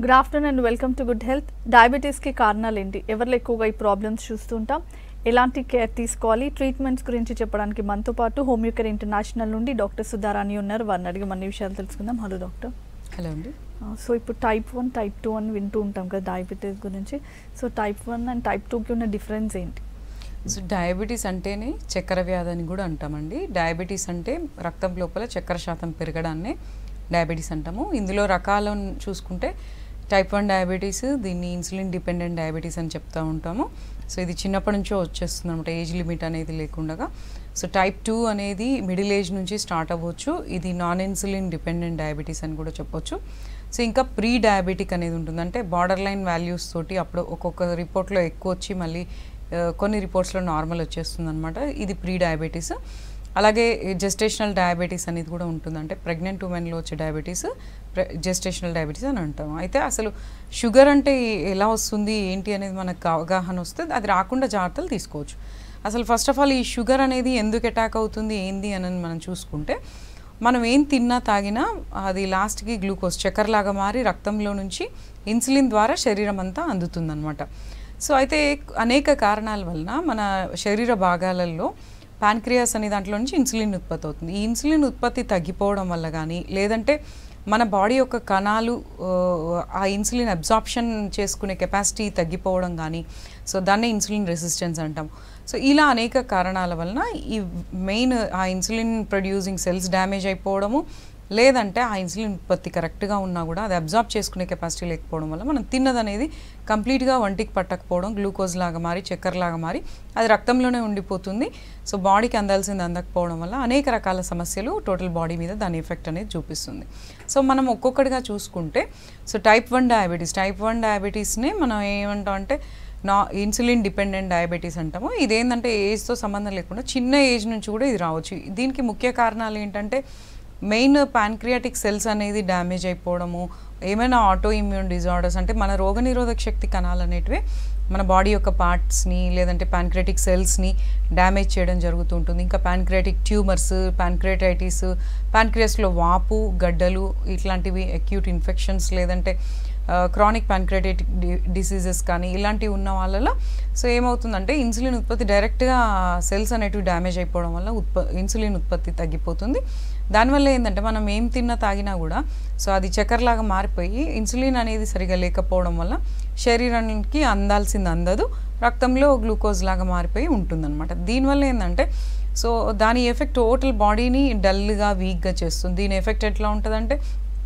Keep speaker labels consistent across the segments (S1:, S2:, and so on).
S1: Good afternoon and welcome to good health డయాబెటీస్కి కారణాలు ఏంటి ఎవరిలో ఎక్కువగా ఈ ప్రాబ్లమ్స్ చూస్తుంటాం ఎలాంటి కేర్ తీసుకోవాలి ట్రీట్మెంట్స్ గురించి చెప్పడానికి మనతో పాటు హోమియోకేర్ ఇంటర్నేషనల్ నుండి డాక్టర్ సుధారాణి ఉన్నారు వారిని అడిగి మన విషయాలు తెలుసుకుందాం హలో డాక్టర్
S2: హలో అండి
S1: సో ఇప్పుడు టైప్ వన్ టైప్ టూ అని వింటూ ఉంటాం కదా డయాబెటీస్ గురించి so type one and type టూకి ఉన్న డిఫరెన్స్ ఏంటి
S2: సో డయాబెటీస్ అంటేనే చక్కెర వ్యాధి అని కూడా అంటామండి డయాబెటీస్ అంటే రక్తం లోపల చక్కెర శాతం పెరగడాన్నే డయాబెటీస్ అంటాము ఇందులో రకాలను చూసుకుంటే టైప్ వన్ డయాబెటీస్ దీన్ని ఇన్సులిన్ డిపెండెంట్ డయాబెటీస్ అని చెప్తూ ఉంటాము సో ఇది చిన్నప్పటి నుంచో వచ్చేస్తుంది అనమాట ఏజ్ లిమిట్ అనేది లేకుండా సో టైప్ టూ అనేది మిడిల్ ఏజ్ నుంచి స్టార్ట్ అవ్వచ్చు ఇది నాన్ ఇన్సులిన్ డిపెండెంట్ డయాబెటీస్ అని కూడా చెప్పొచ్చు సో ఇంకా ప్రీ డయాబెటిక్ అనేది ఉంటుంది అంటే బార్డర్ లైన్ వాల్యూస్ తోటి అప్పుడు ఒక్కొక్క రిపోర్ట్లో ఎక్కువ వచ్చి మళ్ళీ ఆ, కొన్ని రిపోర్ట్స్లో నార్మల్ వచ్చేస్తుంది అనమాట ఇది ప్రీ డయాబెటీస్ అలాగే జెస్టేషనల్ డయాబెటీస్ అనేది కూడా ఉంటుంది అంటే ప్రెగ్నెంట్ ఉమెన్లో వచ్చే డయాబెటీస్ జెస్టేషనల్ డయాబెటీస్ అని అంటాం అయితే అసలు షుగర్ అంటే ఎలా వస్తుంది ఏంటి అనేది మనకు అవగాహన వస్తే అది రాకుండా జాగ్రత్తలు తీసుకోవచ్చు అసలు ఫస్ట్ ఆఫ్ ఆల్ ఈ షుగర్ అనేది ఎందుకు అటాక్ అవుతుంది ఏంది అని మనం చూసుకుంటే మనం ఏం తిన్నా తాగినా అది లాస్ట్కి గ్లూకోజ్ చక్కెరలాగా మారి రక్తంలో నుంచి ఇన్సులిన్ ద్వారా శరీరం అంతా అందుతుందన్నమాట సో అయితే అనేక కారణాల వలన మన శరీర భాగాలలో పాన్క్రియాస్ అనే దాంట్లో నుంచి ఇన్సులిన్ ఉత్పత్తి అవుతుంది ఈ ఇన్సులిన్ ఉత్పత్తి తగ్గిపోవడం వల్ల కానీ లేదంటే మన బాడీ యొక్క కణాలు ఆ, ఆ ఇన్సులిన్ అబ్జార్ప్షన్ చేసుకునే కెపాసిటీ తగ్గిపోవడం కానీ సో దాన్నే ఇన్సులిన్ రెసిస్టెన్స్ అంటాం సో ఇలా అనేక కారణాల వలన ఈ మెయిన్ ఆ ఇన్సులిన్ ప్రొడ్యూసింగ్ సెల్స్ డ్యామేజ్ అయిపోవడము లేదంటే ఆ ఇన్సులిన్ ఉత్పత్తి కరెక్ట్గా ఉన్నా కూడా అది అబ్జార్బ్ చేసుకునే కెపాసిటీ లేకపోవడం వల్ల మనం తిన్నది అనేది కంప్లీట్గా వంటికి పట్టకపోవడం గ్లూకోజ్ లాగా మారి చక్కెర లాగా మారి అది రక్తంలోనే ఉండిపోతుంది సో బాడీకి అందాల్సింది అందకపోవడం వల్ల అనేక రకాల సమస్యలు టోటల్ బాడీ మీద దాని ఎఫెక్ట్ అనేది చూపిస్తుంది సో మనం ఒక్కొక్కటిగా చూసుకుంటే so type one diabetes type one డయాబెటీస్నే మనం ఏమంటాం అంటే నా ఇన్సులిన్ డిపెండెంట్ డయాబెటీస్ అంటాము ఇదేంటంటే ఏజ్తో సంబంధం లేకుండా చిన్న ఏజ్ నుంచి కూడా ఇది రావచ్చు దీనికి ముఖ్య కారణాలు ఏంటంటే మెయిన్ పాన్క్రియాటిక్ సెల్స్ అనేది డ్యామేజ్ అయిపోవడము ఏమైనా ఆటో ఇమ్యూన్ డిజార్డర్స్ అంటే మన రోగనిరోధక శక్తి కణాలు అనేటివి మన బాడీ యొక్క పార్ట్స్ని లేదంటే పాన్క్రియాటిక్ సెల్స్ని డ్యామేజ్ చేయడం జరుగుతూ ఉంటుంది ఇంకా పాన్క్రియాటిక్ ట్యూమర్స్ పాన్క్రియాటైటిస్ పాన్క్రియాస్లో వాపు గడ్డలు ఇట్లాంటివి అక్యూట్ ఇన్ఫెక్షన్స్ లేదంటే క్రానిక్ పాన్క్రియాటిక్ డిసీజెస్ కానీ ఇలాంటివి ఉన్న వాళ్ళలో సో ఏమవుతుందంటే ఇన్సులిన్ ఉత్పత్తి డైరెక్ట్గా సెల్స్ అనేటివి డ్యామేజ్ అయిపోవడం వల్ల ఉత్ప ఇన్సులిన్ ఉత్పత్తి తగ్గిపోతుంది దానివల్ల ఏంటంటే మనం ఏం తిన్నా తాగినా కూడా సో అది చక్కెరలాగా మారిపోయి ఇన్సులిన్ అనేది సరిగా లేకపోవడం వల్ల శరీరానికి అందాల్సింది అందదు రక్తంలో గ్లూకోజ్ లాగా మారిపోయి ఉంటుందన్నమాట దీనివల్ల ఏంటంటే సో దాని ఎఫెక్ట్ టోటల్ బాడీని డల్గా వీక్గా చేస్తుంది దీని ఎఫెక్ట్ ఎట్లా ఉంటుందంటే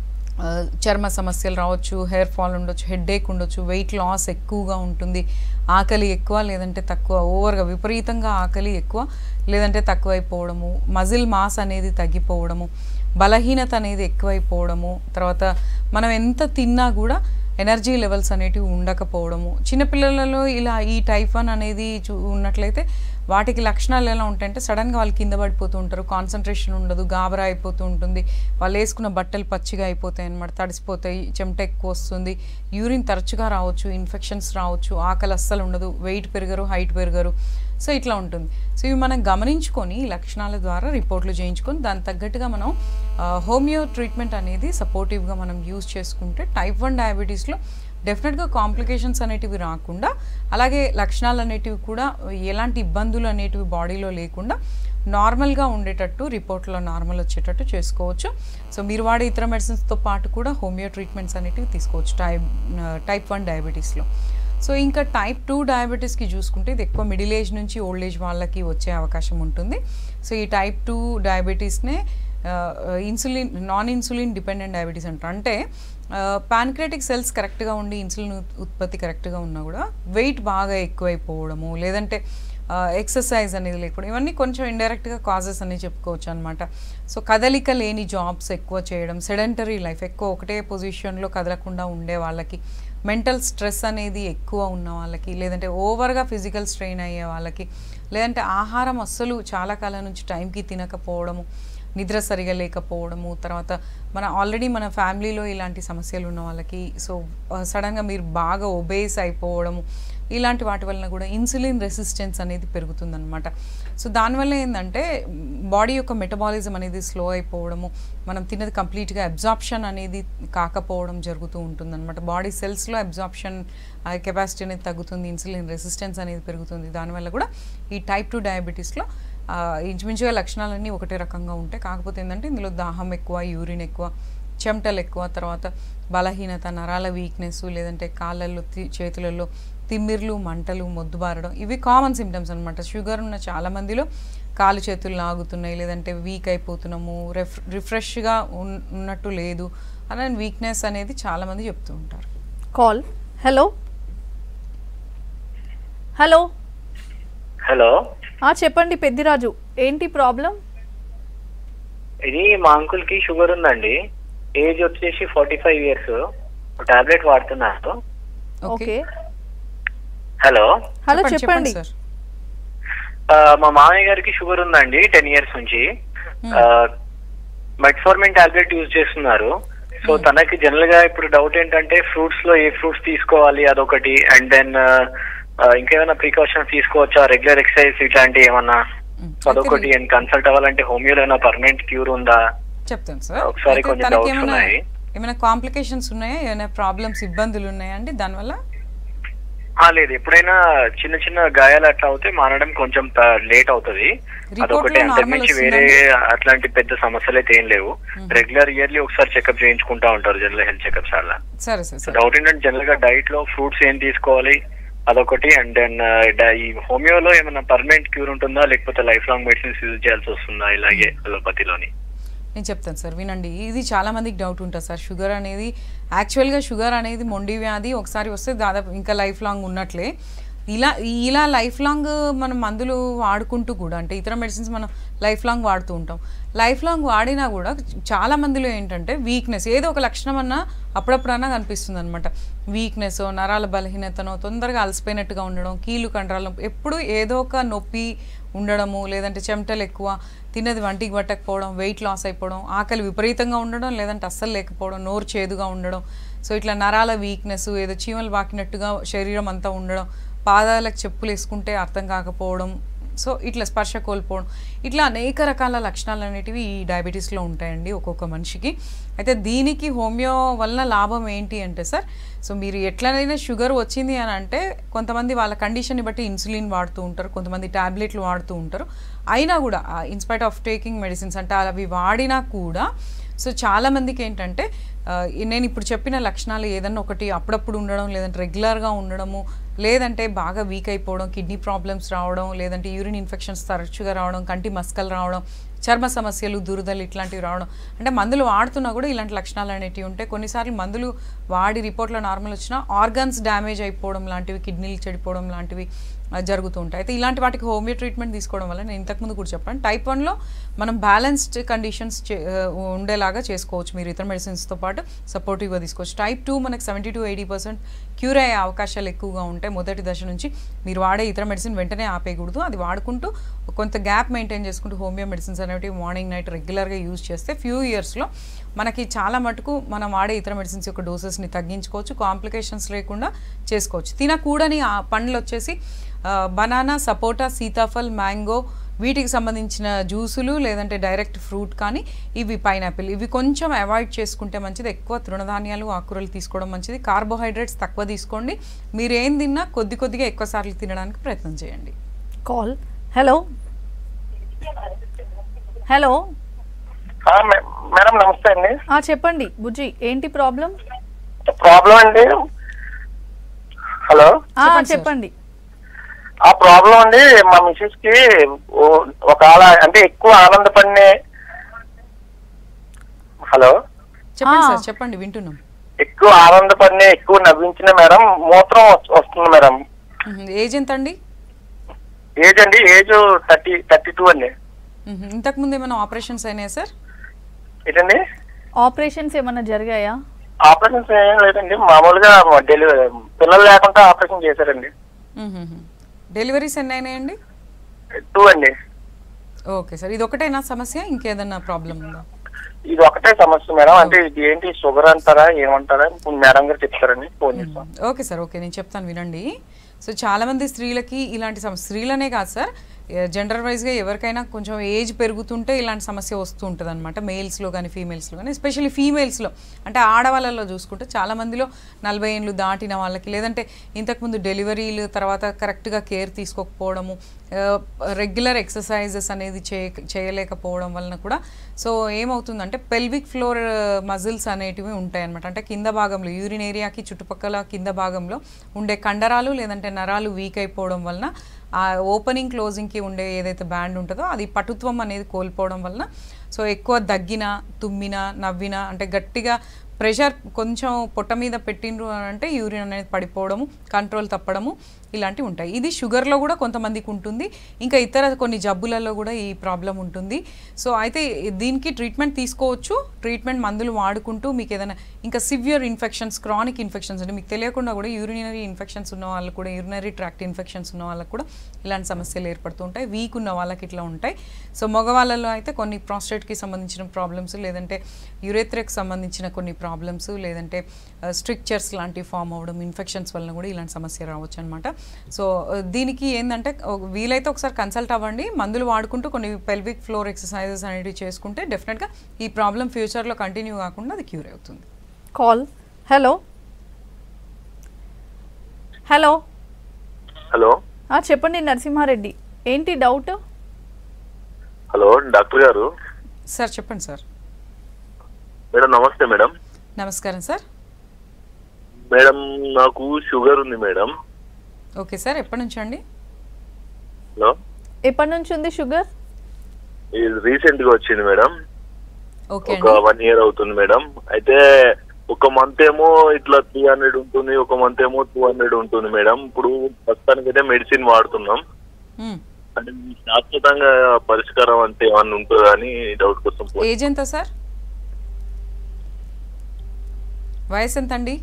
S2: ఆ, చర్మ సమస్యలు రావచ్చు హెయిర్ ఫాల్ ఉండొచ్చు హెడ్ఏక్ ఉండొచ్చు వెయిట్ లాస్ ఎక్కువగా ఉంటుంది ఆకలి ఎక్కువ లేదంటే తక్కువ ఓవర్గా విపరీతంగా ఆకలి ఎక్కువ లేదంటే తక్కువైపోవడము మజిల్ మాస్ అనేది తగ్గిపోవడము బలహీనత అనేది ఎక్కువైపోవడము తర్వాత మనం ఎంత తిన్నా కూడా ఎనర్జీ లెవెల్స్ అనేటివి ఉండకపోవడము చిన్నపిల్లలలో ఇలా ఈ టైప్ వన్ అనేది చూ ఉన్నట్లయితే వాటికి లక్షణాలు ఎలా ఉంటాయంటే సడన్గా వాళ్ళు కింద పడిపోతూ ఉంటారు కాన్సన్ట్రేషన్ ఉండదు గాబరా అయిపోతూ ఉంటుంది వాళ్ళు వేసుకున్న బట్టలు పచ్చిగా అయిపోతాయి అనమాట తడిసిపోతాయి చెమట ఎక్కువ వస్తుంది యూరిన్ తరచుగా రావచ్చు ఇన్ఫెక్షన్స్ రావచ్చు ఆకలి అస్సలు ఉండదు వెయిట్ పెరగరు హైట్ పెరగరు సో ఇట్లా ఉంటుంది సో ఇవి మనం గమనించుకొని ఈ లక్షణాల ద్వారా రిపోర్ట్లు చేయించుకొని దాని తగ్గట్టుగా మనం హోమియో ట్రీట్మెంట్ అనేది సపోర్టివ్గా మనం యూజ్ చేసుకుంటే టైప్ వన్ డయాబెటీస్లో డెఫినెట్గా కాంప్లికేషన్స్ అనేటివి రాకుండా అలాగే లక్షణాలు అనేటివి కూడా ఎలాంటి ఇబ్బందులు అనేటివి బాడీలో లేకుండా నార్మల్గా ఉండేటట్టు రిపోర్ట్లో నార్మల్ వచ్చేటట్టు చేసుకోవచ్చు సో మీరు వాడే ఇతర మెడిసిన్స్తో పాటు కూడా హోమియో ట్రీట్మెంట్స్ అనేటివి తీసుకోవచ్చు టైప్ టైప్ వన్ డయాబెటీస్లో సో ఇంకా టైప్ టూ డయాబెటీస్కి చూసుకుంటే ఇది ఎక్కువ మిడిల్ ఏజ్ నుంచి ఓల్డ్ ఏజ్ వాళ్ళకి వచ్చే అవకాశం ఉంటుంది సో ఈ టైప్ టూ డయాబెటీస్నే insulin non insulin dependent diabetes అంటారు అంటే పాన్క్రియాటిక్ సెల్స్ కరెక్ట్గా ఉండి ఇన్సులిన్ ఉత్- ఉత్పత్తి కరెక్ట్గా ఉన్నా కూడా వెయిట్ బాగా ఎక్కువైపోవడము లేదంటే ఎక్సర్సైజ్ అనేది లేకపోవడం ఇవన్నీ కొంచెం ఇండైరెక్ట్గా కాజెస్ అని చెప్పుకోవచ్చు అనమాట సో కదలిక లేని జాబ్స్ ఎక్కువ చేయడం సెడెంటరీ లైఫ్ ఎక్కువ ఒకటే పొజిషన్లో కదలకుండా ఉండే వాళ్ళకి మెంటల్ స్ట్రెస్ అనేది ఎక్కువ ఉన్న వాళ్ళకి లేదంటే ఓవర్గా ఫిజికల్ స్ట్రెయిన్ అయ్యే వాళ్ళకి లేదంటే ఆహారం అస్సలు చాలా కాలం నుంచి టైంకి తినకపోవడము నిద్ర సరిగా లేకపోవడము తర్వాత మన ఆల్రెడీ మన ఫ్యామిలీలో ఇలాంటి సమస్యలు ఉన్న వాళ్ళకి సో సడన్గా మీరు బాగా ఒబేస్ అయిపోవడము ఇలాంటి వాటి వలన కూడా ఇన్సులిన్ రెసిస్టెన్స్ అనేది పెరుగుతుందన్నమాట సో దానివల్ల ఏంటంటే బాడీ యొక్క మెటబాలిజం అనేది స్లో అయిపోవడము మనం తిన్నది కంప్లీట్గా అబ్జార్ప్షన్ అనేది కాకపోవడం జరుగుతూ ఉంటుందన్నమాట బాడీ సెల్స్లో అబ్జార్ప్షన్ కెపాసిటీ అనేది తగ్గుతుంది ఇన్సులిన్ రెసిస్టెన్స్ అనేది పెరుగుతుంది దానివల్ల కూడా ఈ టైప్ టూ డయాబెటీస్లో ఇంచుమించుగా లక్షణాలన్నీ ఒకటే రకంగా ఉంటాయి కాకపోతే ఏంటంటే ఇందులో దాహం ఎక్కువ యూరిన్ ఎక్కువ చెమటలు ఎక్కువ తర్వాత బలహీనత నరాల వీక్నెస్ లేదంటే కాళ్ళల్లో తి- చేతులలో తిమ్మిర్లు మంటలు మొద్దుబారడం ఇవి కామన్ సిమ్టమ్స్ అనమాట షుగర్ ఉన్న చాలా మందిలో కాలు చేతులు లాగుతున్నాయి లేదంటే వీక్ అయిపోతున్నాము రెఫ్ రిఫ్రెష్గా ఉన్- ఉన్నట్టు లేదు అని వీక్నెస్ అనేది చాలా మంది చెప్తూ ఉంటారు
S1: కాల్ హలో హలో
S3: హలో
S1: ఆ, చెప్పండి పెద్దిరాజు ఏంటి ప్రాబ్లం
S3: ఇది మా అంకుల్ కి షుగర్ ఉందండి ఏజ్ వచ్చేసి ఫార్టీ ఫైవ్ ఇయర్స్ టాబ్లెట్ వాడుతున్నారు
S1: ఓకే
S3: హలో
S1: హలో చెప్పండి
S2: సార్
S3: ఆ, మా మామయ్య గారికి షుగర్ ఉందండి టెన్ ఇయర్స్ నుంచి మెట్ఫార్మిన్ టాబ్లెట్ యూజ్ చేస్తున్నారు సో తనకి జనరల్ గా ఇప్పుడు డౌట్ ఏంటంటే ఫ్రూట్స్ లో ఏ ఫ్రూట్స్ తీసుకోవాలి అదొకటి అండ్ దెన్ ఇంకేమైనా ప్రికాషన్స్ తీసుకోవచ్చా రెగ్యులర్ ఎక్సర్సైజ్ ఇట్లాంటి ఏమన్నా
S2: Mm.
S3: సో అదొకటి అండ్ కన్సల్ట్ అవ్వాలంటే హోమియోలో ఏమైనా పర్మనెంట్ క్యూర్ ఉందా
S2: చెప్తాను సార్
S3: ఒకసారి
S2: అయితే
S3: కొంచెం
S2: తనకి
S3: doubts
S2: ఏమైనా
S3: ఉన్నాయి.
S2: ఏమైనా కాంప్లికేషన్స్ ఉన్నాయా ఏమైనా ప్రాబ్లమ్స్ ఇబ్బందులు ఉన్నాయా అండి దానివల్ల
S3: ఆ, లేదు ఎప్పుడైనా చిన్న చిన్న గాయాలు అట్లా అవుతే మానడం కొంచెం లేట్ అవుతుంది
S2: Report
S3: అదొకటి
S2: లో
S3: అంతకు
S2: normal
S3: మించి వేరే
S2: వస్తుందండి?
S3: అట్లాంటి పెద్ద సమస్యలు అయితే ఏం లేవు రెగ్యులర్ ఇయర్లీ ఒకసారి చెకప్ చేయించుకుంటా ఉంటారు జనరల్ హెల్త్ చెకప్స్ అలా
S2: సరే సార్ సరే
S3: డౌట్ ఏంటంటే జనరల్ గా డైట్ లో ఫ్రూట్స్ ఏం తీసుకోవాలి అదొకటి అండ్ దెన్ ఈ హోమియోలో ఏమైనా పర్మనెంట్ క్యూర్ ఉంటుందా లేకపోతే లైఫ్ లాంగ్ మెడిసిన్స్ యూజ్ చేయాల్సి వస్తుందా ఇలాగే అలోపతిలోని
S2: నేను చెప్తాను సార్ వినండి ఇది చాలా మందికి డౌట్ ఉంటుంది సార్ షుగర్ అనేది యాక్చువల్గా షుగర్ అనేది మొండి వ్యాధి ఒకసారి వస్తే దాదాపు ఇంకా లైఫ్ లాంగ్ ఉన్నట్లే ఇలా ఇలా లైఫ్ లాంగ్ మనం మందులు వాడుకుంటూ కూడా అంటే ఇతర మెడిసిన్స్ మనం లైఫ్ లాంగ్ వాడుతూ ఉంటాం లైఫ్ లాంగ్ వాడినా కూడా చాలా మందిలో ఏంటంటే వీక్నెస్ ఏదో ఒక లక్షణం అన్నా అప్పుడప్పుడన్నా కనిపిస్తుంది అనమాట వీక్నెస్ నరాల బలహీనతనో తొందరగా అలసిపోయినట్టుగా ఉండడం కీలు కండరాలు ఎప్పుడు ఏదో ఒక నొప్పి ఉండడము లేదంటే చెమటలు ఎక్కువ తిన్నది వంటికి పట్టకపోవడం వెయిట్ లాస్ అయిపోవడం ఆకలి విపరీతంగా ఉండడం లేదంటే అస్సలు లేకపోవడం నోరు చేదుగా ఉండడం సో ఇట్లా నరాల వీక్నెస్ ఏదో చీమలు బాకినట్టుగా శరీరం అంతా ఉండడం పాదాలకు చెప్పులు వేసుకుంటే అర్థం కాకపోవడం సో ఇట్లా స్పర్శ కోల్పోవడం ఇట్లా అనేక రకాల లక్షణాలు అనేటివి ఈ డయాబెటీస్లో ఉంటాయండి ఒక్కొక్క మనిషికి అయితే దీనికి హోమియో వలన లాభం ఏంటి అంటే సార్ సో మీరు ఎట్లనైనా షుగర్ వచ్చింది అని అంటే కొంతమంది వాళ్ళ కండిషన్ని బట్టి ఇన్సులిన్ వాడుతూ ఉంటారు కొంతమంది ట్యాబ్లెట్లు వాడుతూ ఉంటారు అయినా కూడా ఇన్స్పైట్ ఆఫ్ టేకింగ్ మెడిసిన్స్ అంటే అవి వాడినా కూడా సో చాలా మందికి ఏంటంటే ఆ, నేను ఇప్పుడు చెప్పిన లక్షణాలు ఏదన్నా ఒకటి అప్పుడప్పుడు ఉండడం లేదంటే రెగ్యులర్గా ఉండడము లేదంటే బాగా వీక్ అయిపోవడం కిడ్నీ ప్రాబ్లమ్స్ రావడం లేదంటే యూరిన్ ఇన్ఫెక్షన్స్ తరచుగా రావడం కంటి మస్కలు రావడం చర్మ సమస్యలు దురదలు ఇట్లాంటివి రావడం అంటే మందులు వాడుతున్నా కూడా ఇలాంటి లక్షణాలు అనేటివి ఉంటాయి కొన్నిసార్లు మందులు వాడి రిపోర్ట్లో నార్మల్ వచ్చినా ఆర్గన్స్ డ్యామేజ్ అయిపోవడం లాంటివి కిడ్నీలు చెడిపోవడం లాంటివి ఆ, జరుగుతూ ఉంటాయి అయితే ఇలాంటి వాటికి హోమియో ట్రీట్మెంట్ తీసుకోవడం వల్ల నేను ఇంతకుముందు కూడా చెప్పాను టైప్ వన్లో మనం బ్యాలెన్స్డ్ కండిషన్స్ ఉండేలాగా చేసుకోవచ్చు మీరు ఇతర మెడిసిన్స్తో పాటు సపోర్టివ్గా తీసుకోవచ్చు టైప్ టూ మనకి seventy to eighty percent cure అయ్యే అవకాశాలు ఎక్కువగా ఉంటాయి మొదటి దశ నుంచి మీరు వాడే ఇతర మెడిసిన్ వెంటనే ఆపేయకూడదు అది వాడుకుంటూ కొంత గ్యాప్ మెయింటైన్ చేసుకుంటూ హోమియో మెడిసిన్స్ అనేవి మార్నింగ్ నైట్ రెగ్యులర్గా యూజ్ చేస్తే ఫ్యూ ఇయర్స్లో మనకి చాలా మటుకు మనం వాడే ఇతర మెడిసిన్స్ యొక్క డోసెస్ని తగ్గించుకోవచ్చు కాంప్లికేషన్స్ లేకుండా చేసుకోవచ్చు తినకూడని ఆ పండ్లు వచ్చేసి బనానా సపోటా సీతాఫల్ మ్యాంగో వీటికి సంబంధించిన జ్యూసులు లేదంటే డైరెక్ట్ ఫ్రూట్ కానీ ఇవి పైనాపిల్ ఇవి కొంచెం అవాయిడ్ చేసుకుంటే మంచిది ఎక్కువ తృణధాన్యాలు ఆకుకూరలు తీసుకోవడం మంచిది కార్బోహైడ్రేట్స్ తక్కువ తీసుకోండి మీరు ఏం తిన్నా కొద్ది కొద్దిగా ఎక్కువ సార్లు తినడానికి ప్రయత్నం చేయండి
S1: కాల్ హలో హలో
S4: ఆ, మే- మేడం నమస్తే అండి
S1: ఆ, చెప్పండి బుజ్జి ఏంటి ప్రాబ్లం
S4: ప్రాబ్లం అండి హలో
S1: ఆ,
S2: చెప్పండి, సార్.
S1: చెప్పండి
S4: ఆ ప్రాబ్లం అండి మా మిసెస్ కి ఓ- ఒక ఆల అంటే ఎక్కువ ఆనందపడినే హలో
S2: చెప్పండి
S1: ఆ.
S2: సార్ చెప్పండి వింటున్నాం
S4: ఎక్కువ ఆనందపడినే ఎక్కువ నవ్వించిన మేడం మూత్రం వస్తు- వస్తుంది మేడం
S2: మ్మ్. ఏజ్ ఎంత అండి
S4: ఏజ్ అండి ఏజ్ థర్టీ థర్టీ టూ అండి
S2: మ్మ్. ఇంతకుముందు ఏమైనా ఆపరేషన్స్ అయినాయా సార్
S4: ఏంటండి
S1: ఆపరేషన్స్ ఏమైనా జరిగాయా
S4: ఆపరేషన్స్ ఏం లేదండి మామూలుగా డెలివరీ పిల్లలు లేకుండా ఆపరేషన్ చేశారండి
S2: మ్మ్. డెలివరీస్ ఎన్ని అయినాయండి
S4: టూ అండి
S2: ఓకే సార్ ఇది ఒకటేనా సమస్య ఇంకేదన్నా ప్రాబ్లం ఉందా
S4: ఇది ఒకటే సమస్య మేడం అంటే ఇది ఏంటి షుగర్ అంటారా ఏమంటారా ఇప్పుడు మేడం గారు చెప్తారని ఫోన్ చేస్తాం
S2: ఓకే సార్ ఓకే నేను చెప్తాను వినండి సో చాలామంది స్త్రీలకి ఇలాంటి సమస్య స్త్రీలనే కాదు సార్ జెండర్ వైజ్గా ఎవరికైనా కొంచెం ఏజ్ పెరుగుతుంటే ఇలాంటి సమస్య వస్తూ ఉంటుంది అనమాట మేల్స్లో కానీ ఫీమేల్స్లో కానీ ఎస్పెషల్లీ ఫీమేల్స్లో అంటే ఆడవాళ్ళలో చూసుకుంటే చాలా మందిలో నలభై ఏళ్ళు దాటిన వాళ్ళకి లేదంటే ఇంతకుముందు డెలివరీలు తర్వాత కరెక్ట్గా కేర్ తీసుకోకపోవడము రెగ్యులర్ ఎక్సర్సైజెస్ అనేది చే చేయలేకపోవడం వలన కూడా సో ఏమవుతుందంటే పెల్విక్ ఫ్లోర్ మజిల్స్ అనేటివి ఉంటాయి అనమాట అంటే కింద భాగంలో యూరిన్ ఏరియాకి చుట్టుపక్కల కింద భాగంలో ఉండే కండరాలు లేదంటే నరాలు వీక్ అయిపోవడం వలన ఆ ఓపెనింగ్ క్లోజింగ్కి ఉండే ఏదైతే బ్యాండ్ ఉంటుందో అది పటుత్వం అనేది కోల్పోవడం వలన సో ఎక్కువ దగ్గిన తుమ్మిన నవ్విన అంటే గట్టిగా ప్రెషర్ కొంచెం పొట్ట మీద పెట్టిండ్రు అని అంటే యూరిన్ అనేది పడిపోవడము కంట్రోల్ తప్పడము ఇలాంటివి ఉంటాయి ఇది షుగర్లో కూడా కొంతమందికి ఉంటుంది ఇంకా ఇతర కొన్ని జబ్బులలో కూడా ఈ ప్రాబ్లం ఉంటుంది సో అయితే దీనికి ట్రీట్మెంట్ తీసుకోవచ్చు ట్రీట్మెంట్ మందులు వాడుకుంటూ మీకు ఏదైనా ఇంకా సివియర్ ఇన్ఫెక్షన్స్ క్రానిక్ ఇన్ఫెక్షన్స్ అంటే మీకు తెలియకుండా కూడా యూరినరీ ఇన్ఫెక్షన్స్ ఉన్న వాళ్ళకు కూడా యూరినరీ ట్రాక్ట్ ఇన్ఫెక్షన్స్ ఉన్న వాళ్ళకు కూడా ఇలాంటి సమస్యలు ఏర్పడుతూ ఉంటాయి వీక్ ఉన్న వాళ్ళకి ఇట్లా ఉంటాయి సో మగవాళ్ళలో అయితే కొన్ని ప్రాస్టేట్కి సంబంధించిన ప్రాబ్లమ్స్ లేదంటే యురేత్రకు సంబంధించిన కొన్ని ప్రాబ్లమ్స్ లేదంటే స్ట్రిక్చర్స్ లాంటివి ఫామ్ అవ్వడం ఇన్ఫెక్షన్స్ వలన కూడా ఇలాంటి సమస్య రావచ్చు అనమాట సో దీనికి ఏంటంటే ఒక- వీలైతే ఒకసారి కన్సల్ట్ అవ్వండి మందులు వాడుకుంటూ కొన్ని పెల్విక్ ఫ్లోర్ ఎక్సర్సైజెస్ అనేవి చేసుకుంటే డెఫినెట్గా ఈ ప్రాబ్లం ఫ్యూచర్లో కంటిన్యూ కాకుండా అది క్యూర్ అవుతుంది
S1: కాల్ హలో హలో
S4: హలో
S1: ఆ, చెప్పండి నరసింహారెడ్డి ఏంటి డౌట్
S4: హలో డాక్టర్ గారు
S2: సార్ చెప్పండి సార్
S4: మేడం నమస్తే మేడం
S2: నమస్కారం సార్
S4: మేడం నాకు షుగర్ ఉంది మేడం
S2: ఓకే సార్ ఎప్పటి నుంచి అండి
S4: హలో
S1: ఎప్పటి నుంచి ఉంది షుగర్
S4: ఇది రీసెంట్ గా వచ్చింది మేడం
S2: ఓకే
S4: ఒక
S2: అండి
S4: వన్ ఇయర్ అవుతుంది మేడం అయితే ఒక మంత్ ఏమో ఇట్లా త్రీ హండ్రెడ్ ఉంటుంది ఒక మంత్ ఏమో టూ హండ్రెడ్ ఉంటుంది మేడం ఇప్పుడు ప్రస్తుతానికి అయితే మెడిసిన్ వాడుతున్నాం
S2: మ్మ్.
S4: అంటే శాశ్వతంగా పరిష్కారం అంటే ఏమన్నా ఉంటుందా అని డౌట్ కోసం
S2: ఏజ్ ఎంత సార్ వయసు ఎంత అండి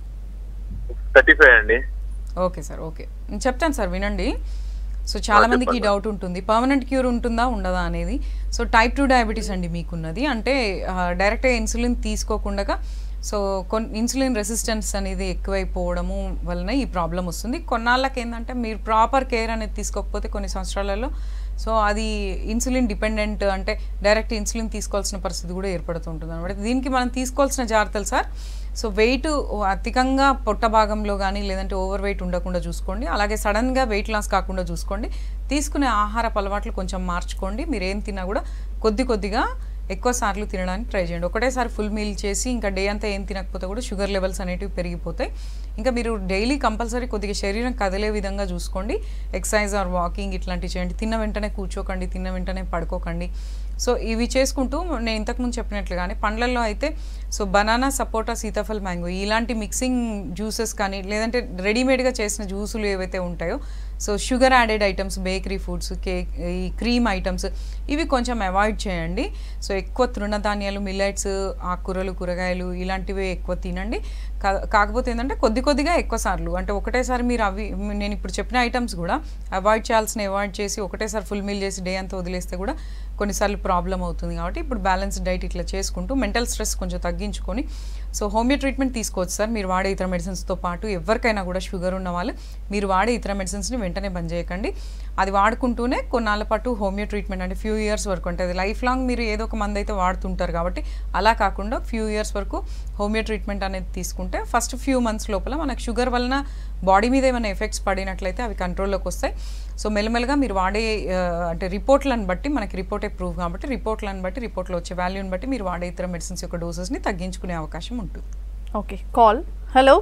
S4: థర్టీ ఫైవ్ అండి
S2: ఓకే సార్ ఓకే నేను చెప్తాను సార్ వినండి సో చాలా మందికి ఈ డౌట్ ఉంటుంది పర్మనెంట్ క్యూర్ ఉంటుందా ఉండదా అనేది సో టైప్ టూ డయాబెటీస్ అండి మీకున్నది అంటే డైరెక్ట్గా ఇన్సులిన్ తీసుకోకుండా సో కొన్ ఇన్సులిన్ రెసిస్టెన్స్ అనేది ఎక్కువైపోవడము వలన ఈ ప్రాబ్లం వస్తుంది కొన్నాళ్ళకి ఏంటంటే మీరు ప్రాపర్ కేర్ అనేది తీసుకోకపోతే కొన్ని సంవత్సరాలలో సో అది ఇన్సులిన్ డిపెండెంట్ అంటే డైరెక్ట్ ఇన్సులిన్ తీసుకోవాల్సిన పరిస్థితి కూడా ఏర్పడుతుంటుంది అనమాట దీనికి మనం తీసుకోవాల్సిన జాగ్రత్తలు సార్ సో వెయిట్ అధికంగా పొట్ట భాగంలో కానీ లేదంటే ఓవర్ వెయిట్ ఉండకుండా చూసుకోండి అలాగే సడన్గా వెయిట్ లాస్ కాకుండా చూసుకోండి తీసుకునే ఆహారపు అలవాట్లు కొంచెం మార్చుకోండి మీరు ఏం తిన్నా కూడా కొద్ది కొద్దిగా ఎక్కువ సార్లు తినడానికి ట్రై చేయండి ఒకటేసారి ఫుల్ మీల్ చేసి ఇంకా డే అంతా ఏం తినకపోతే కూడా షుగర్ లెవెల్స్ అనేటివి పెరిగిపోతాయి ఇంకా మీరు డైలీ కంపల్సరీ కొద్దిగా శరీరం కదిలే విధంగా చూసుకోండి ఎక్సర్సైజ్ ఆర్ వాకింగ్ ఇట్లాంటివి చేయండి తిన్న వెంటనే కూర్చోకండి తిన్న వెంటనే పడుకోకండి సో ఇవి చేసుకుంటూ నేను ఇంతకుముందు చెప్పినట్లుగానే పండ్లల్లో అయితే so banana sapota sitaphal mango ఇలాంటి మిక్సింగ్ జ్యూసెస్ కానీ లేదంటే రెడీమేడ్గా చేసిన జ్యూసులు ఏవైతే ఉంటాయో so sugar added items bakery foods cake ఈ క్రీమ్ ఐటమ్స్ ఇవి కొంచెం అవాయిడ్ చేయండి సో ఎక్కువ తృణధాన్యాలు మిల్లెట్స్ ఆకుకూరలు కూరగాయలు ఇలాంటివి ఎక్కువ తినండి కా- కాకపోతే ఏంటంటే కొద్ది కొద్దిగా ఎక్కువ సార్లు అంటే ఒకటేసారి మీరు అవి నేను ఇప్పుడు చెప్పిన ఐటమ్స్ కూడా అవాయిడ్ చేయాల్సిన అవాయిడ్ చేసి ఒకటేసారి ఫుల్ మీల్ చేసి డే అంతా వదిలేస్తే కూడా కొన్నిసార్లు ప్రాబ్లం అవుతుంది కాబట్టి ఇప్పుడు బ్యాలెన్స్ డైట్ ఇట్లా చేసుకుంటూ మెంటల్ స్ట్రెస్ కొంచెం తగ్గించుకొని సో హోమియో ట్రీట్మెంట్ తీసుకోవచ్చు సార్ మీరు వాడే ఇతర మెడిసిన్స్తో పాటు ఎవరికైనా కూడా షుగర్ ఉన్న వాళ్ళు మీరు వాడే ఇతర మెడిసిన్స్ని వెంటనే బంద్ చేయకండి అది వాడుకుంటూనే కొన్నాళ్ళ పాటు హోమియో ట్రీట్మెంట్ అంటే ఫ్యూ ఇయర్స్ వరకు అంటే అది లైఫ్ లాంగ్ మీరు ఏదో ఒక మంది అయితే వాడుతుంటారు కాబట్టి అలా కాకుండా ఫ్యూ ఇయర్స్ వరకు హోమియో ట్రీట్మెంట్ అనేది తీసుకుంటే ఫస్ట్ ఫ్యూ మంత్స్ లోపల మనకు షుగర్ వలన బాడీ మీద ఏమైనా ఎఫెక్ట్స్ పడినట్లయితే అవి కంట్రోల్లోకి వస్తాయి సో మెల్లమెల్లగా మీరు వాడే ఆ, అంటే రిపోర్ట్లను బట్టి మనకి రిపోర్టే ప్రూఫ్ కాబట్టి రిపోర్ట్లను బట్టి రిపోర్ట్లో వచ్చే వాల్యూని బట్టి మీరు వాడే ఇతర మెడిసిన్స్ యొక్క డోసెస్ని తగ్గించుకునే అవకాశం ఉంటుంది
S1: ఓకే కాల్ హలో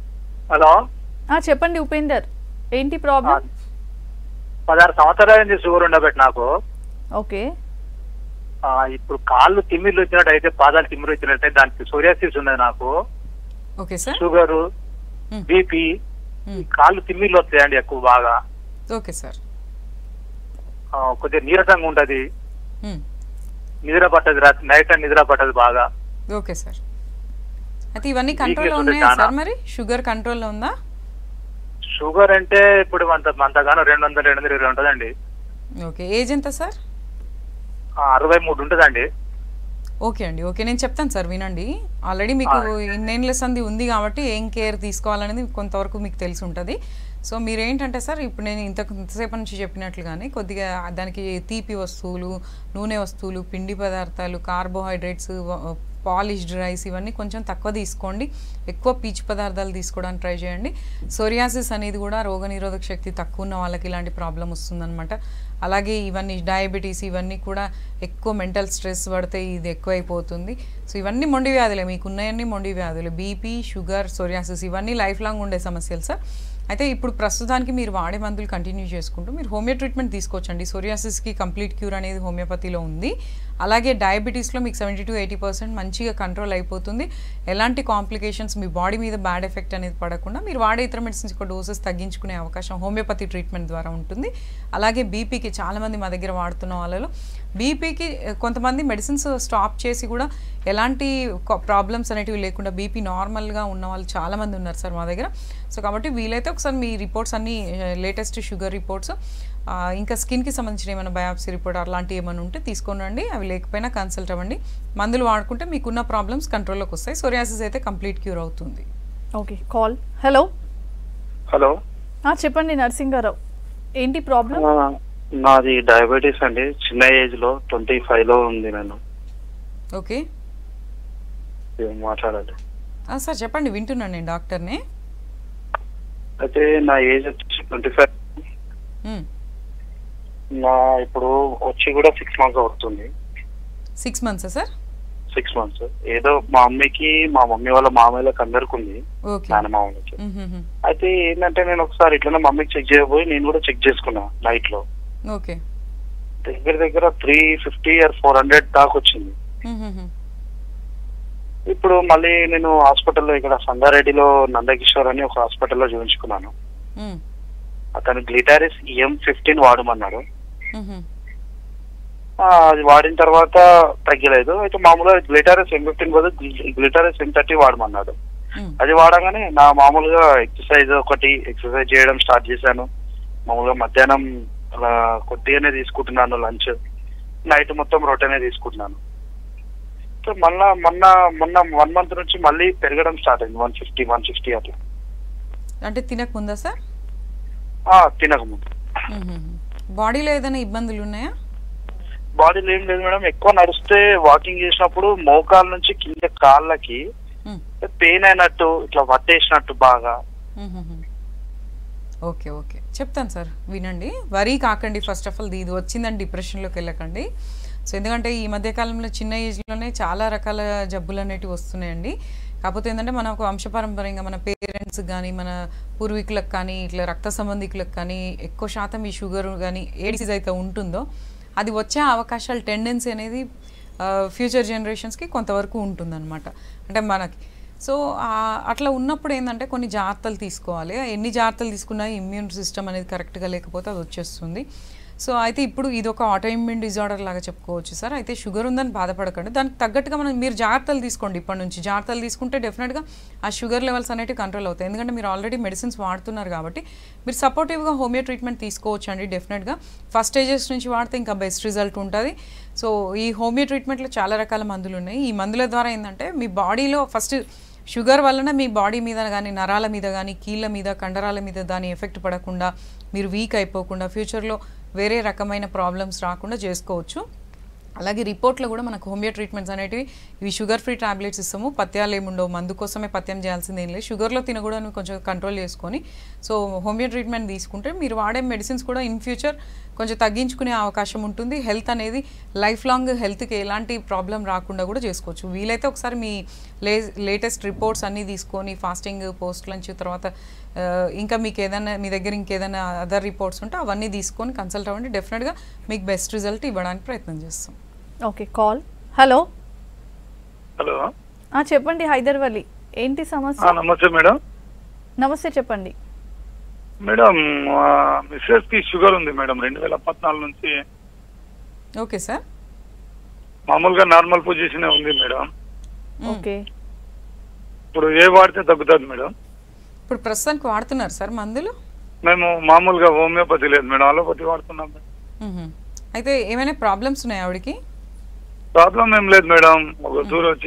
S5: హలో
S1: ఆ, చెప్పండి ఉపేందర్ ఏంటి ప్రాబ్లం
S5: పదహారు సంవత్సరాల నుంచి షుగర్ ఉండబెట్టి నాకు
S1: ఓకే
S5: ఆ, ఇప్పుడు కాళ్ళు తిమ్మిర్లు వచ్చినట్టు అయితే పాదాలు తిమ్మిర్లు వచ్చినట్టు అయితే దానికి సోరియాసిస్ ఉన్నది నాకు
S2: ఓకే సార్
S5: షుగర్
S2: మ్మ్.
S5: బీపీ
S2: మ్మ్.
S5: కాళ్ళు తిమ్మిర్లు వస్తాయండి ఎక్కువ బాగా
S2: ఓకే సార్
S5: ఆ, కొద్దిగా నీరసంగా ఉంటది
S2: మ్మ్.
S5: నిద్ర పట్టదు రాత్రి నైట్ టైం నిద్ర పట్టదు బాగా
S2: ఓకే సార్ అయితే ఇవన్నీ
S5: Weakness
S2: కంట్రోల్లో
S5: ఉంది
S2: ఉన్నాయా
S5: చాలా.
S2: సార్ మరి షుగర్ కంట్రోల్లో ఉందా
S5: షుగర్ అంటే ఇప్పుడు అంత అంతగానో రెండు వందల రెండు వందల ఇరవై ఉంటదండి
S2: ఓకే ఏజ్ ఎంత సార్
S5: ఆ, అరవై మూడు ఉంటదండి
S2: ఓకే అండి ఓకే నేను చెప్తాను సార్ వినండి ఆల్రెడీ మీకు ఇన్నేళ్ళ సంది ఉంది కాబట్టి ఏం కేర్ తీసుకోవాలనేది కొంతవరకు మీకు తెలిసి ఉంటుంది సో మీరేంటంటే సార్ ఇప్పుడు నేను ఇంతకు ఇంతసేపు నుంచి చెప్పినట్లుగానే కొద్దిగా దానికి తీపి వస్తువులు నూనె వస్తువులు పిండి పదార్థాలు కార్బోహైడ్రేట్స్ పాలిష్డ్ రైస్ ఇవన్నీ కొంచెం తక్కువ తీసుకోండి ఎక్కువ పీచు పదార్థాలు తీసుకోవడానికి ట్రై చేయండి సోరియాసిస్ అనేది కూడా రోగనిరోధక శక్తి తక్కువ ఉన్న వాళ్ళకి ఇలాంటి ప్రాబ్లం వస్తుందన్నమాట అలాగే ఇవన్నీ డయాబెటీస్ ఇవన్నీ కూడా ఎక్కువ మెంటల్ స్ట్రెస్ పడితే ఇది ఎక్కువైపోతుంది సో ఇవన్నీ మొండి వ్యాధులే మీకు ఉన్నాయన్నీ మొండి వ్యాధులు బీపీ షుగర్ సోరియాసిస్ ఇవన్నీ లైఫ్ లాంగ్ ఉండే సమస్యలు సార్ అయితే ఇప్పుడు ప్రస్తుతానికి మీరు వాడే మందులు కంటిన్యూ చేసుకుంటూ మీరు హోమియో ట్రీట్మెంట్ తీసుకోవచ్చండి సోరియాసిస్కి కంప్లీట్ క్యూర్ అనేది హోమియోపతిలో ఉంది అలాగే డయాబెటీస్లో మీకు సెవెంటీ టు ఎయిటీ పర్సెంట్ మంచిగా కంట్రోల్ అయిపోతుంది ఎలాంటి కాంప్లికేషన్స్ మీ బాడీ మీద బ్యాడ్ ఎఫెక్ట్ అనేది పడకుండా మీరు వాడే ఇతర మెడిసిన్స్ యొక్క డోసెస్ తగ్గించుకునే అవకాశం హోమియోపతి ట్రీట్మెంట్ ద్వారా ఉంటుంది అలాగే బీపీకి చాలామంది మా దగ్గర వాడుతున్న వాళ్ళలో బీపీకి కొంతమంది మెడిసిన్స్ స్టాప్ చేసి కూడా ఎలాంటి ప్రాబ్లమ్స్ అనేటివి లేకుండా బీపీ నార్మల్గా ఉన్న వాళ్ళు చాలామంది ఉన్నారు సార్ మా దగ్గర సో కాబట్టి వీలైతే ఒకసారి మీ రిపోర్ట్స్ అన్ని లేటెస్ట్ షుగర్ రిపోర్ట్స్ ఇంకా స్కిన్కి సంబంధించిన ఏమైనా బయాప్సీ రిపోర్ట్ అలాంటివి ఏమైనా ఉంటే తీసుకోనండి అవి లేకపోయినా కన్సల్ట్ అవ్వండి మందులు వాడుకుంటే మీకున్న ప్రాబ్లమ్స్ కంట్రోల్లోకి వస్తాయి సోరియాసిస్ అయితే కంప్లీట్ క్యూర్ అవుతుంది
S1: ఓకే కాల్ హలో
S6: హలో
S1: చెప్పండి నరసింగారావు ఏంటి ప్రాబ్లం
S6: ఆ, నాది డయాబెటీస్ అండి చిన్న ఏజ్ లో ట్వంటీ ఫైవ్ లో ఉంది నేను
S2: ఓకే
S6: ఏం మాట్లాడాలి
S2: ఆ, సార్ చెప్పండి వింటున్నాను నేను డాక్టర్ని
S6: అయితే నా ఏజ్ వచ్చి ట్వంటీ ఫైవ్
S2: మ్,
S6: నా ఇప్పుడు వచ్చి కూడా సిక్స్ మంత్స్ అవుతుంది
S2: సిక్స్ మంత్సా సార్
S6: సిక్స్ మంత్స్ ఏదో మా మమ్మీకి మా మమ్మీ వాళ్ళ మామయ్యలకు అందరికి ఉంది
S2: ఓకే
S6: నాన్నమామలకి
S2: మ్, మ్, మ్.
S6: అయితే ఏంటంటే నేను ఒకసారి ఇట్లనే మమ్మీకి చెక్ చేయబోయి నేను కూడా చెక్ చేసుకున్నా నైట్ లో
S2: ఓకే
S6: దగ్గర దగ్గర three fifty or four hundred దాకా వచ్చింది
S2: మ్, మ్, మ్.
S6: ఇప్పుడు మళ్ళీ నేను హాస్పిటల్లో ఇక్కడ సంగారెడ్డిలో నందకిషోర్ అని ఒక హాస్పిటల్లో చూపించుకున్నాను
S2: మ్,
S6: అతను గ్లిటారిస్ ఎం ఫిఫ్టీన్ వాడమన్నాడు
S2: మ్, మ్.
S6: ఆ, అది వాడిన తర్వాత తగ్గలేదు అయితే మామూలుగా గ్లిటారిస్ ఎం ఫిఫ్టీన్ బదులు గ్లిటారిస్ ఎం థర్టీ వాడమన్నాడు
S2: మ్,
S6: అది వాడగానే నా మామూలుగా ఎక్సర్సైజ్ ఒకటి ఎక్సర్సైజ్ చేయడం స్టార్ట్ చేశాను మామూలుగా మధ్యాహ్నం అలా కొద్దిగానే తీసుకుంటున్నాను లంచ్ నైట్ మొత్తం రొట్టెనే తీసుకుంటున్నాను సో మళ్ళా మొన్న మొన్న వన్ మంత్ నుంచి మళ్ళీ పెరగడం స్టార్ట్ అయింది వన్ ఫిఫ్టీ వన్ సిక్స్టీ అట్లా
S2: అంటే తినకముందా సార్
S6: ఆ, తినకముందు
S2: మ్, మ్, మ్. బాడీలో ఏదైనా ఇబ్బందులు ఉన్నాయా
S6: బాడీలో ఏం లేదు మేడం ఎక్కువ నడిస్తే వాకింగ్ చేసినప్పుడు మోకాల నుంచి కింద కాళ్ళకి
S2: మ్,
S6: పెయిన్ అయినట్టు ఇట్లా పట్టేసినట్టు బాగా
S2: మ్, మ్, మ్. ఓకే ఓకే చెప్తాను సార్ వినండి వరీ కాకండి ఫస్ట్ ఆఫ్ ఆల్ ఇది వచ్చిందని డిప్రెషన్లోకి వెళ్ళకండి సో ఎందుకంటే ఈ మధ్య కాలంలో చిన్న ఏజ్లోనే చాలా రకాల జబ్బులు అనేటివి వస్తున్నాయండి కాకపోతే ఏంటంటే మనకు వంశపారంపర్యంగా మన పేరెంట్స్ కానీ మన పూర్వీకులకు కానీ ఇట్లా రక్త సంబంధికులకు కానీ ఎక్కువ శాతం ఈ షుగర్ కానీ ఏ డిసీజ్ అయితే ఉంటుందో అది వచ్చే అవకాశాలు టెండెన్సీ అనేది ఫ్యూచర్ జనరేషన్స్కి కొంతవరకు ఉంటుందన్నమాట అంటే మనకి సో ఆ- అట్లా ఉన్నప్పుడు ఏంటంటే కొన్ని జాగ్రత్తలు తీసుకోవాలి ఎన్ని జాగ్రత్తలు తీసుకున్నా ఇమ్యూన్ సిస్టమ్ అనేది కరెక్ట్గా లేకపోతే అది వచ్చేస్తుంది సో అయితే ఇప్పుడు ఇది ఒక ఆటోఇమ్యూన్ డిజార్డర్ లాగా చెప్పుకోవచ్చు సార్ అయితే షుగర్ ఉందని బాధపడకండి దానికి తగ్గట్టుగా మనం మీరు జాగ్రత్తలు తీసుకోండి ఇప్పటి నుంచి జాగ్రత్తలు తీసుకుంటే డెఫినెట్గా ఆ షుగర్ లెవెల్స్ అనేవి కంట్రోల్ అవుతాయి ఎందుకంటే మీరు ఆల్రెడీ మెడిసిన్స్ వాడుతున్నారు కాబట్టి మీరు సపోర్టివ్గా హోమియో ట్రీట్మెంట్ తీసుకోవచ్చు అండి డెఫినెట్గా ఫస్ట్ స్టేజెస్ నుంచి వాడితే ఇంకా బెస్ట్ రిజల్ట్ ఉంటుంది సో ఈ హోమియో ట్రీట్మెంట్లో చాలా రకాల మందులు ఉన్నాయి ఈ మందుల ద్వారా ఏంటంటే మీ బాడీలో ఫస్ట్ షుగర్ వలన మీ బాడీ మీద కానీ నరాల మీద కానీ కీళ్ళ మీద కండరాల మీద దాని ఎఫెక్ట్ పడకుండా మీరు వీక్ అయిపోకుండా ఫ్యూచర్లో వేరే రకమైన ప్రాబ్లమ్స్ రాకుండా చేసుకోవచ్చు అలాగే రిపోర్ట్లో కూడా మనకు హోమియో ట్రీట్మెంట్స్ అనేటివి ఇవి షుగర్ ఫ్రీ టాబ్లెట్స్ ఇస్తాము పత్యాలు ఏముండవు మందు కోసమే పత్యం చేయాల్సింది ఏం లేదు షుగర్లో తినకూడదని కొంచెం కంట్రోల్ చేసుకొని సో హోమియో ట్రీట్మెంట్ తీసుకుంటే మీరు వాడే మెడిసిన్స్ కూడా ఇన్ ఫ్యూచర్ కొంచెం తగ్గించుకునే అవకాశం ఉంటుంది హెల్త్ అనేది లైఫ్ లాంగ్ హెల్త్కి ఎలాంటి ప్రాబ్లం రాకుండా కూడా చేసుకోవచ్చు వీలైతే ఒకసారి మీ లే లేటెస్ట్ రిపోర్ట్స్ అన్నీ తీసుకొని ఫాస్టింగ్ పోస్ట్ లంచ్ తర్వాత ఆ, ఇంకా మీకు ఏదైనా మీ దగ్గర ఇంకేదైనా అదర్ రిపోర్ట్స్ ఉంటే అవన్నీ తీసుకొని కన్సల్ట్ అవ్వండి డెఫినెట్గా మీకు బెస్ట్ రిజల్ట్ ఇవ్వడానికి ప్రయత్నం చేస్తాం
S1: ఓకే కాల్ హలో
S7: హలో
S1: ఆ, చెప్పండి హైదర్వలి ఏంటి
S7: ఆ,
S1: సమస్య
S7: నమస్తే మేడం
S1: నమస్తే చెప్పండి
S7: మేడం ఆ, మిస్సెస్ కి షుగర్ ఉంది మేడం రెండు వేల పద్నాలుగు నుంచి
S2: ఓకే సార్
S7: మామూలుగా నార్మల్ పొజిషన్ ఉంది మేడం
S1: ఓకే
S7: ఇప్పుడు ఏ వాడితే తగ్గుతుంది మేడం
S2: ఇప్పుడు ప్రస్తుతానికి వాడుతున్నారు సార్ మందులు
S7: మేము మామూలుగా హోమియోపతి లేదు మేడం అలోపతి వాడుతున్నాం మేడం
S2: మ్మ్. అయితే ఏమైనా ప్రాబ్లమ్స్ ఉన్నాయా ఆవిడకి
S7: ప్రాబ్లం ఏం లేదు మేడం ఒక దూరం వచ్చి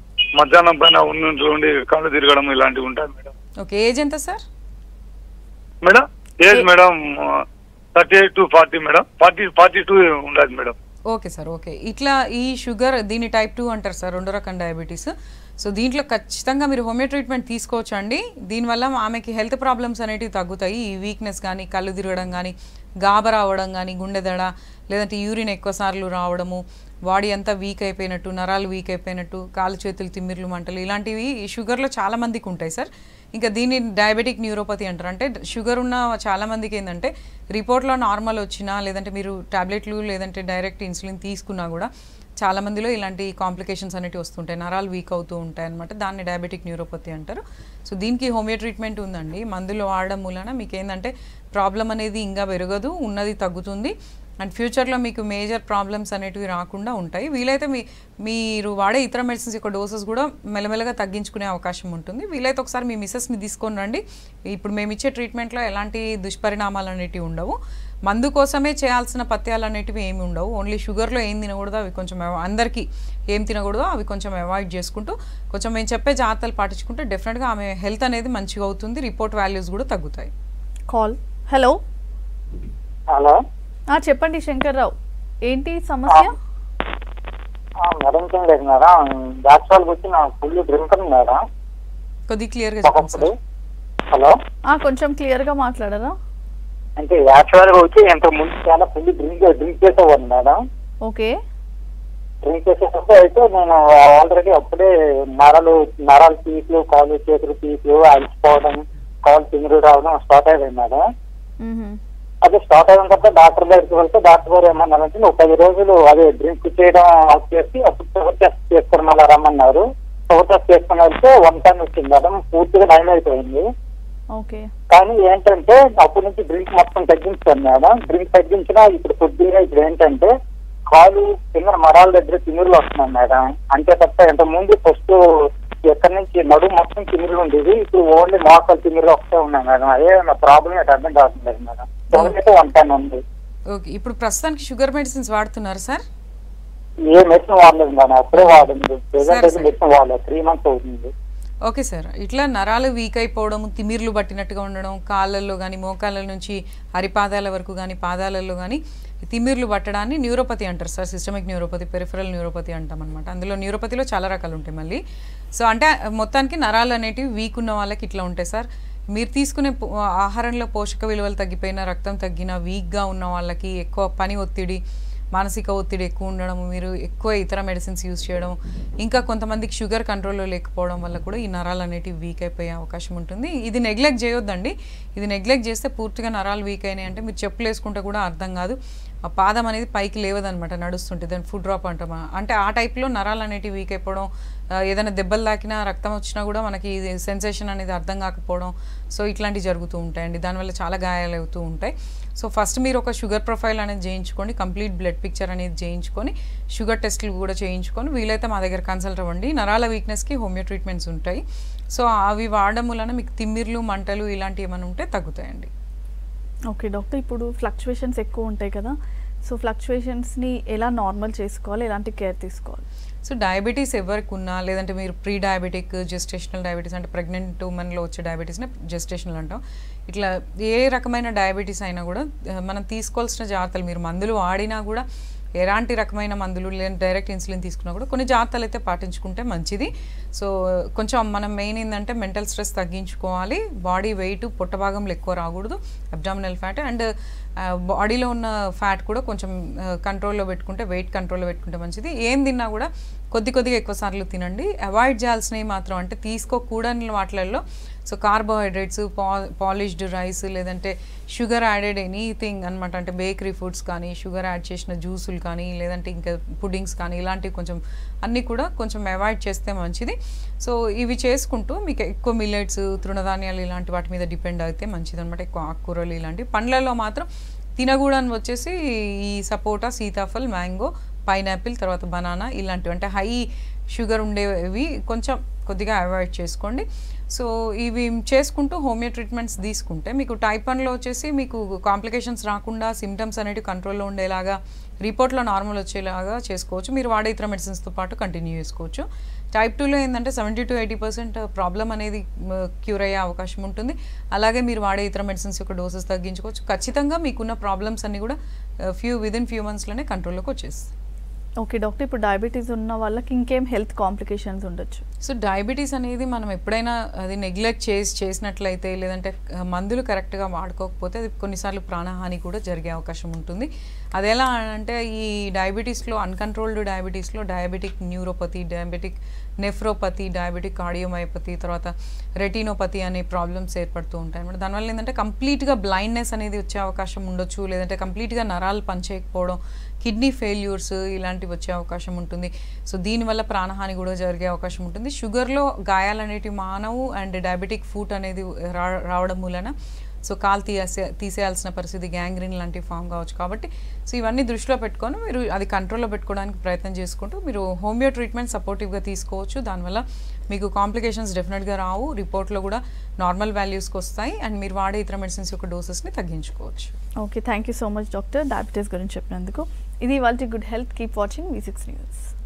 S7: మధ్యాహ్నం పైన ఉండి ఉండి కళ్ళు తిరగడం ఇలాంటివి ఉంటాయి మేడం
S2: ఓకే ఏజ్ ఎంత sir
S7: madam age madam thirty eight to forty madam forty forty two ఉండదు మేడం
S2: ఓకే సార్ ఓకే ఇట్లా ఈ షుగర్ దీన్ని టైప్ టూ అంటారు సార్ రెండో రకం డయాబెటీస్ సో దీంట్లో ఖచ్చితంగా మీరు హోమియో ట్రీట్మెంట్ తీసుకోవచ్చు అండి దీనివల్ల ఆమెకి హెల్త్ ప్రాబ్లమ్స్ అనేటివి తగ్గుతాయి ఈ వీక్నెస్ కానీ కళ్ళు తిరగడం కానీ గాబ రావడం కానీ గుండె దడ లేదంటే యూరిన్ ఎక్కువ సార్లు రావడము బాడీ అంతా వీక్ అయిపోయినట్టు నరాలు వీక్ అయిపోయినట్టు కాలు చేతులు తిమ్మిర్లు మంటలు ఇలాంటివి ఈ షుగర్లో చాలా మందికి ఉంటాయి సార్ ఇంకా దీన్ని డయాబెటిక్ న్యూరోపతి అంటారు అంటే షుగర్ ఉన్న చాలా మందికి ఏంటంటే రిపోర్ట్లో నార్మల్ వచ్చినా లేదంటే మీరు టాబ్లెట్లు లేదంటే డైరెక్ట్ ఇన్సులిన్ తీసుకున్నా కూడా చాలా మందిలో ఇలాంటి కాంప్లికేషన్స్ అనేవి వస్తుంటాయి నరాలు వీక్ అవుతూ ఉంటాయి అనమాట దాన్ని డయాబెటిక్ న్యూరోపతి అంటారు సో దీనికి హోమియో ట్రీట్మెంట్ ఉందండి మందులు వాడడం మూలన మీకు ఏంటంటే ప్రాబ్లం అనేది ఇంకా పెరగదు ఉన్నది తగ్గుతుంది అండ్ ఫ్యూచర్లో మీకు మేజర్ ప్రాబ్లమ్స్ అనేటివి రాకుండా ఉంటాయి వీలైతే మీ మీరు వాడే ఇతర మెడిసిన్స్ యొక్క డోసెస్ కూడా మెల్లమెల్లగా తగ్గించుకునే అవకాశం ఉంటుంది వీలైతే ఒకసారి మీ మిస్సెస్ని తీసుకొని రండి ఇప్పుడు మేము ఇచ్చే ట్రీట్మెంట్లో ఎలాంటి దుష్పరిణామాలు అనేటివి ఉండవు మందు కోసమే చేయాల్సిన పత్యాలు అనేటివి ఏమి ఉండవు ఓన్లీ షుగర్లో ఏం తినకూడదు అవి కొంచెం అవ- అందరికీ ఏం తినకూడదో అవి కొంచెం అవాయిడ్ చేసుకుంటూ కొంచెం మేము చెప్పే జాగ్రత్తలు పాటించుకుంటే డెఫినెట్గా ఆమె హెల్త్ అనేది మంచిగా అవుతుంది రిపోర్ట్ వాల్యూస్ కూడా తగ్గుతాయి
S1: కాల్ హలో
S8: హలో
S1: ఆ, చెప్పండి శంకర్రావు ఏంటి సమస్య
S8: మేడం ఏం లేదు మేడం యాక్చువల్ వచ్చి నా ఫుల్ డ్రింక్ మేడం
S2: కొద్దిగా క్లియర్గా చెప్పండి
S8: ఒకప్పుడు
S2: సార్
S8: హలో
S1: ఆ, కొంచెం క్లియర్గా మాట్లాడరా
S8: అంటే యాక్చువల్ గా వచ్చి ఇంత ముందు చాలా ఫుల్ డ్రింక్ డ్రింక్ చేసేవాడిని మేడం
S1: ఓకే
S8: డ్రింక్ చేసేటప్పుడు అయితే నేను ఆల్రెడీ అప్పుడే నరాలు నరాలు పీసులు కాలు చేతులు పీసులు అలసిపోవడం కాలు తిమిరి రావడం స్టార్ట్ అయ్యాయి మేడం
S1: మ్మ్హమ్.
S8: అదే స్టార్ట్ అయిన తర్వాత డాక్టర్ దగ్గరికి వెళ్తే డాక్టర్ గారు ఏమన్నారంటే నువ్వు పది రోజులు అదే డ్రింక్ చేయడం ఆఫ్ చేసి అప్పుడు షుగర్ టెస్ట్ చేసుకుని మళ్ళీ రమ్మన్నారు షుగర్ టెస్ట్ చేసుకుని వెళ్తే వన్ టైం వచ్చింది మేడం పూర్తిగా నయం అయిపోయింది
S1: ఓకే
S8: కానీ ఏంటంటే అప్పటి నుంచి డ్రింక్ మొత్తం తగ్గించాను మేడం డ్రింక్ తగ్గించినా ఇప్పుడు కొద్దిగా ఇప్పుడు ఏంటంటే కాలు కింద మరాల దగ్గర తిమిరులు వస్తున్నాయి మేడం అంతే తప్ప ఇంత ముందు ఫస్ట్ ఎక్కడి నుంచి నడుము మొత్తం తిమిరులు ఉండేది ఇప్పుడు ఓన్లీ మోకాలు తిమిరులు ఒకటే ఉన్నాయి మేడం అదే నా ప్రాబ్లం ఏంటి అర్థం కావట్లేదు మేడం షుగర్ అయితే వన్ టైం ఉంది
S2: ఓకే ఇప్పుడు ప్రస్తుతానికి షుగర్ మెడిసిన్స్ వాడుతున్నారు సార్
S8: ఏ మెడిసిన్ వాడలేదు మేడం అప్పుడే వాడింది ప్రెసెంట్ అయితే
S2: సరే.
S8: మెడిసిన్ వాడలేదు త్రీ మంత్స్ అవుతుంది
S2: ఓకే సార్ ఇట్లా నరాలు వీక్ అయిపోవడం తిమిర్లు పట్టినట్టుగా ఉండడం కాళ్ళల్లో కానీ మోకాళ్ళ నుంచి అరిపాదాల వరకు కానీ పాదాలలో కానీ తిమిర్లు పట్టడాన్ని న్యూరోపతి అంటారు sir systemic neuropathy peripheral neuropathy అంటాం అనమాట అందులో న్యూరోపతిలో చాలా రకాలు ఉంటాయి మళ్ళీ సో అంటే మొత్తానికి నరాలు అనేటివి వీక్ ఉన్న వాళ్ళకి ఇట్లా ఉంటాయి సార్ మీరు తీసుకునే పో- ఆహారంలో పోషక విలువలు తగ్గిపోయిన రక్తం తగ్గిన వీక్గా ఉన్న వాళ్ళకి ఎక్కువ పని ఒత్తిడి మానసిక ఒత్తిడి ఎక్కువ ఉండడం మీరు ఎక్కువ ఇతర మెడిసిన్స్ యూజ్ చేయడం ఇంకా కొంతమందికి షుగర్ కంట్రోల్లో లేకపోవడం వల్ల కూడా ఈ నరాలు అనేటివి వీక్ అయిపోయే అవకాశం ఉంటుంది ఇది నెగ్లెక్ట్ చేయొద్దండి ఇది నెగ్లెక్ట్ చేస్తే పూర్తిగా నరాలు వీక్ అయినాయి అంటే మీరు చెప్పులు వేసుకుంటే కూడా అర్థం కాదు ఆ పాదం అనేది పైకి లేవదనమాట నడుస్తుంటే దాన్ని ఫుడ్ డ్రాప్ అంటాం అంటే ఆ టైప్లో నరాలు అనేటివి వీక్ అయిపోవడం ఆ, ఏదైనా దెబ్బలు తాకినా రక్తం వచ్చినా కూడా మనకి సెన్సేషన్ అనేది అర్థం కాకపోవడం సో ఇట్లాంటివి జరుగుతూ ఉంటాయండి దానివల్ల చాలా గాయాలు అవుతూ ఉంటాయి సో ఫస్ట్ మీరు ఒక షుగర్ ప్రొఫైల్ అనేది చేయించుకోండి కంప్లీట్ బ్లడ్ పిక్చర్ అనేది చేయించుకొని షుగర్ టెస్ట్లు కూడా చేయించుకొని వీలైతే మా దగ్గర కన్సల్ట్ అవ్వండి నరాల వీక్నెస్కి హోమియో ట్రీట్మెంట్స్ ఉంటాయి సో అవి వాడడం వలన మీకు తిమ్మిర్లు మంటలు ఇలాంటివి ఏమైనా ఉంటే తగ్గుతాయండి
S1: ఓకే డాక్టర్ ఇప్పుడు ఫ్లక్చువేషన్స్ ఎక్కువ ఉంటాయి కదా సో ఫ్లక్చువేషన్స్ని ఎలా నార్మల్ చేసుకోవాలి ఎలాంటి కేర్ తీసుకోవాలి
S2: సో డయాబెటీస్ ఎవరికి ఉన్నా లేదంటే మీరు ప్రీ డయాబెటిక్ జెస్టేషనల్ డయాబెటీస్ అంటే ప్రెగ్నెంట్ ఉమెన్లో వచ్చే డయాబెటీస్ని జెస్టేషనల్ అంటాం ఇట్లా ఏ రకమైన డయాబెటీస్ అయినా కూడా ఆ, మనం తీసుకోవాల్సిన జాగ్రత్తలు మీరు మందులు వాడినా కూడా ఎలాంటి రకమైన మందులు లేదా డైరెక్ట్ ఇన్సులిన్ తీసుకున్నా కూడా కొన్ని జాగ్రత్తలు అయితే పాటించుకుంటే మంచిది సో కొంచెం మనం మెయిన్ ఏంటంటే మెంటల్ స్ట్రెస్ తగ్గించుకోవాలి బాడీ వెయిట్ పొట్ట భాగంలో ఎక్కువ రాకూడదు అబ్డామినల్ ఫ్యాట్ అండ్ బాడీలో ఉన్న ఫ్యాట్ కూడా కొంచెం కంట్రోల్లో పెట్టుకుంటే వెయిట్ కంట్రోల్లో పెట్టుకుంటే మంచిది ఏం తిన్నా కూడా కొద్ది కొద్దిగా ఎక్కువ సార్లు తినండి అవాయిడ్ చేయాల్సినవి మాత్రం అంటే తీసుకోకూడని వాటిలలో సో కార్బోహైడ్రేట్స్ పా పాలిష్డ్ రైస్ లేదంటే షుగర్ యాడెడ్ ఎనీథింగ్ అనమాట అంటే బేకరీ ఫుడ్స్ కానీ షుగర్ యాడ్ చేసిన జ్యూసులు కానీ లేదంటే ఇంకా పుడ్డింగ్స్ కానీ ఇలాంటివి కొంచెం అన్నీ కూడా కొంచెం అవాయిడ్ చేస్తే మంచిది సో ఇవి చేసుకుంటూ మీకు ఎక్కువ మిల్లెట్స్ తృణధాన్యాలు ఇలాంటి వాటి మీద డిపెండ్ అయితే మంచిది అనమాట ఎక్కువ ఆకుకూరలు ఇలాంటివి పండ్లలో మాత్రం తినకూడని వచ్చేసి ఈ సపోటా సీతాఫల్ మ్యాంగో పైనాపిల్ తర్వాత బనానా ఇలాంటివి అంటే హై షుగర్ ఉండేవి కొంచెం కొద్దిగా అవాయిడ్ చేసుకోండి సో ఇవి చేసుకుంటూ హోమియో ట్రీట్మెంట్స్ తీసుకుంటే మీకు టైప్ వన్లో వచ్చేసి మీకు కాంప్లికేషన్స్ రాకుండా సిమ్టమ్స్ అనేవి కంట్రోల్లో ఉండేలాగా రిపోర్ట్లో నార్మల్ వచ్చేలాగా చేసుకోవచ్చు మీరు వాడే ఇతర మెడిసిన్స్తో పాటు కంటిన్యూ చేసుకోవచ్చు టైప్ టూలో ఏంటంటే seventy to eighty percent problem అనేది క్యూర్ అయ్యే అవకాశం ఉంటుంది అలాగే మీరు వాడే ఇతర మెడిసిన్స్ యొక్క డోసెస్ తగ్గించుకోవచ్చు ఖచ్చితంగా మీకున్న ప్రాబ్లమ్స్ అన్ని కూడా ఫ్యూ విదిన్ ఫ్యూ మంత్స్లోనే కంట్రోల్లోకి వచ్చేస్తాయి
S1: ఓకే డాక్టర్ ఇప్పుడు డయాబెటీస్ ఉన్న వాళ్ళకి ఇంకేం హెల్త్ కాంప్లికేషన్స్ ఉండొచ్చు
S2: సో డయాబెటీస్ అనేది మనం ఎప్పుడైనా అది నెగ్లెక్ట్ చేసి చేసినట్లయితే లేదంటే ఆ, మందులు కరెక్ట్గా వాడుకోకపోతే అది కొన్నిసార్లు ప్రాణహాని కూడా జరిగే అవకాశం ఉంటుంది అది ఎలా అంటే ఈ డయాబెటీస్లో అన్కంట్రోల్డ్ డయాబెటీస్లో diabetic neuropathy diabetic nephropathy diabetic cardiomyopathy తర్వాత రెటినోపతి అనే ప్రాబ్లమ్స్ ఏర్పడుతూ ఉంటాయి అనమాట దానివల్ల ఏంటంటే కంప్లీట్గా బ్లైండ్నెస్ అనేది వచ్చే అవకాశం ఉండొచ్చు లేదంటే కంప్లీట్గా నరాలు పనిచేయకపోవడం కిడ్నీ ఫెయిల్యూర్స్ ఇలాంటివి వచ్చే అవకాశం ఉంటుంది సో దీనివల్ల ప్రాణహాని కూడా జరిగే అవకాశం ఉంటుంది షుగర్లో గాయాలు అనేటివి మానవు అండ్ డయాబెటిక్ ఫుడ్ అనేది రా రావడం మూలన సో కాలు తీసే తీసేయాల్సిన పరిస్థితి గ్యాంగ్రీన్ లాంటి ఫామ్ కావచ్చు కాబట్టి సో ఇవన్నీ దృష్టిలో పెట్టుకొని మీరు అది కంట్రోల్లో పెట్టుకోవడానికి ప్రయత్నం చేసుకుంటూ మీరు హోమియో ట్రీట్మెంట్ సపోర్టివ్గా తీసుకోవచ్చు దానివల్ల మీకు కాంప్లికేషన్స్ డెఫినెట్గా రావు రిపోర్ట్లో కూడా నార్మల్ వాల్యూస్కి వస్తాయి అండ్ మీరు వాడే ఇతర మెడిసిన్స్ యొక్క డోసెస్ని తగ్గించుకోవచ్చు
S1: okay thank you so much doctor diabetes గురించి చెప్పినందుకు ఇది వాళ్ళ good health keep watching V six news